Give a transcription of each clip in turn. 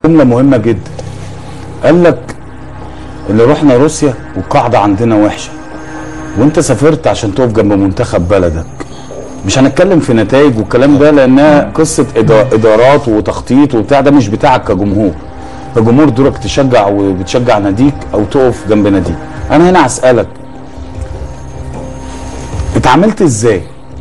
جمله مهمه جدا قال لك اللي رحنا روسيا والقاعده عندنا وحشه وانت سافرت عشان تقف جنب منتخب بلدك مش هنتكلم في نتائج والكلام ده لانها قصه إدا- ادارات وتخطيط وبتاع ده مش بتاعك كجمهور كجمهور دورك تشجع وبتشجع ناديك او تقف جنب ناديك انا هنا هسالك اتعاملت ازاي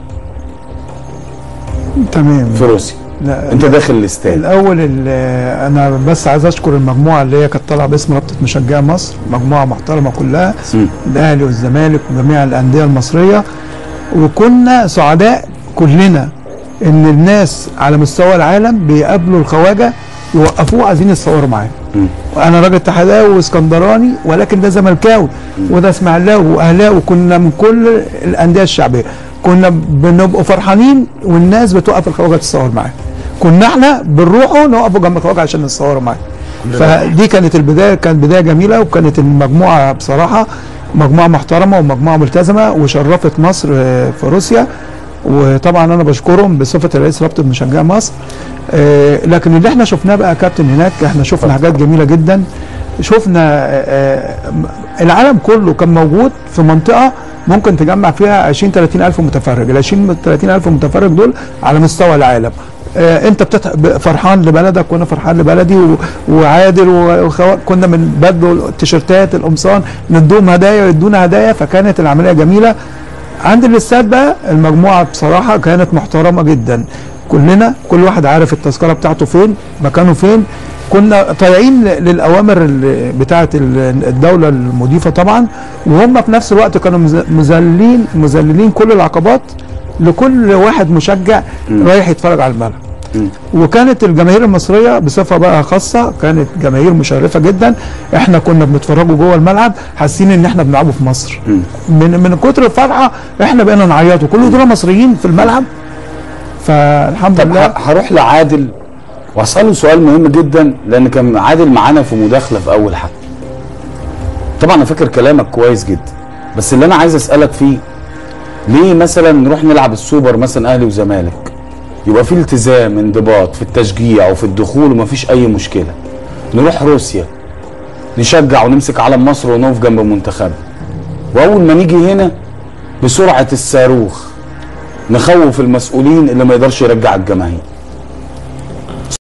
تمام في روسيا لا انت داخل الاستاد الاول ال- انا بس عايز اشكر المجموعه اللي هي كانت طالعه باسم رابطه مشجعي مصر مجموعه محترمه كلها مم. الاهلي والزمالك وجميع الانديه المصريه وكنا سعداء كلنا ان الناس على مستوى العالم بيقابلوا الخواجه يوقفوه عايزين يتصوروا معاه مم. وانا راجل اتحداوي واسكندراني ولكن ده زملكاوي وده اسماعيلاوي واهلاوي كنا من كل الانديه الشعبيه كنا بنبقوا فرحانين والناس بتوقف الخواجه تتصور معاه كنا احنا بنروحوا نقفوا جنب الخواجه عشان نتصور معاه فدي كانت البدايه كانت بدايه جميله وكانت المجموعه بصراحه مجموعه محترمه ومجموعه ملتزمه وشرفت مصر آه، في روسيا وطبعا انا بشكرهم بصفه رئيس رابطه مشجعي مصر آه، لكن اللي احنا شفناه بقى يا كابتن هناك احنا شفنا حاجات جميله جدا شفنا آه، آه، العالم كله كان موجود في منطقه ممكن تجمع فيها 20 30 الف متفرج ال 20 30 الف متفرج دول على مستوى العالم آه، انت بتت... ب- فرحان لبلدك وانا فرحان لبلدي و... وعادل و... وخو... كنا من بدو التيشيرتات القمصان ندوهم هدايا ويدونا هدايا فكانت العمليه جميله عند الاستاد بقى المجموعه بصراحه كانت محترمه جدا كلنا كل واحد عارف التذكره بتاعته فين مكانه فين كنا طالعين ل- للاوامر ال- بتاعه ال- الدوله المضيفه طبعا وهم في نفس الوقت كانوا مز- مذللين مذللين كل العقبات لكل واحد مشجع رايح يتفرج على الملعب مم. وكانت الجماهير المصريه بصفه بقى خاصه كانت جماهير مشرفه جدا احنا كنا بنتفرجوا جوه الملعب حاسين ان احنا بنلعبوا في مصر مم. من من كتر الفرحه احنا بقينا نعيط وكل دول مصريين في الملعب فالحمد طب لله ه- هروح لعادل واساله سؤال مهم جدا لان كان عادل معانا في مداخله في اول حلقه طبعا انا فاكر كلامك كويس جدا بس اللي انا عايز اسالك فيه ليه مثلا نروح نلعب السوبر مثلا اهلي وزمالك يبقى في التزام انضباط في التشجيع وفي الدخول ومفيش اي مشكله نروح روسيا نشجع ونمسك علم مصر ونقف جنب منتخبنا واول ما نيجي هنا بسرعه الصاروخ نخوف المسؤولين اللي ما يقدرش يرجع الجماهير